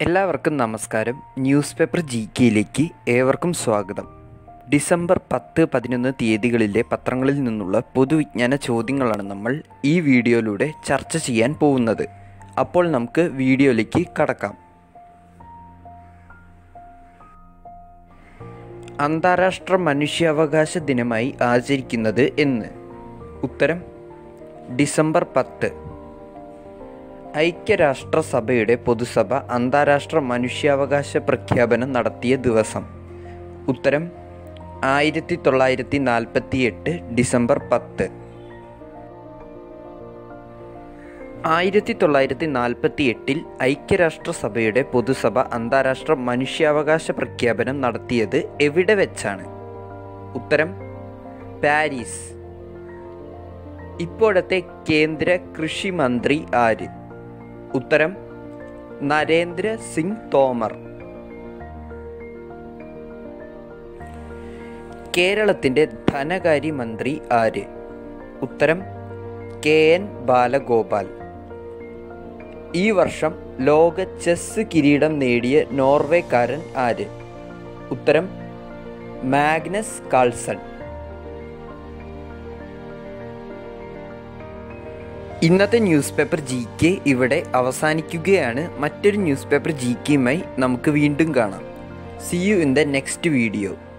എല്ലാവർക്കും നമസ്കാരം news paper G കെയിലേക്ക് ഏവർക്കും സ്വാഗതം ഡിസംബർ പത്ത് പതിനൊന്ന് തീയതികളിലെ പത്രങ്ങളിൽ നിന്നുള്ള പൊതുവിജ്ഞാന ചോദ്യങ്ങളാണ് നമ്മൾ ഈ വീഡിയോയിലൂടെ ചർച്ച ചെയ്യാൻ പോകുന്നത് അപ്പോൾ നമുക്ക് വീഡിയോയിലേക്ക് കടക്കാം അന്താരാഷ്ട്ര മനുഷ്യാവകാശ ദിനമായി ആചരിക്കുന്നത് എന്ന് ഉത്തരം ഡിസംബർ പത്ത് ഐക്യരാഷ്ട്രസഭയുടെ പൊതുസഭ അന്താരാഷ്ട്ര മനുഷ്യാവകാശ പ്രഖ്യാപനം നടത്തിയ ദിവസം ഉത്തരം ആയിരത്തി തൊള്ളായിരത്തി നാൽപ്പത്തി എട്ട് ഡിസംബർ പത്ത് ആയിരത്തി തൊള്ളായിരത്തി നാൽപ്പത്തി എട്ടിൽ ഐക്യരാഷ്ട്രസഭയുടെ പൊതുസഭ അന്താരാഷ്ട്ര മനുഷ്യാവകാശ പ്രഖ്യാപനം നടത്തിയത് എവിടെ വെച്ചാണ് ഉത്തരം പാരീസ് ഇപ്പോഴത്തെ കേന്ദ്ര കൃഷി മന്ത്രി ആര് ഉത്തരം നരേന്ദ്ര സിംഗ് തോമർ കേരളത്തിൻ്റെ ധനകാര്യമന്ത്രി ആര് ഉത്തരം കെ എൻ ബാലഗോപാൽ ഈ വർഷം ലോക ചെസ് കിരീടം നേടിയ നോർവേക്കാരൻ ആര് ഉത്തരം മാഗ്നസ് കാൾസൺ ഇന്നത്തെ ന്യൂസ് പേപ്പർ ജി കെ ഇവിടെ അവസാനിക്കുകയാണ് മറ്റൊരു ന്യൂസ് പേപ്പർ ജി കെയുമായി നമുക്ക് വീണ്ടും കാണാം see you in the next video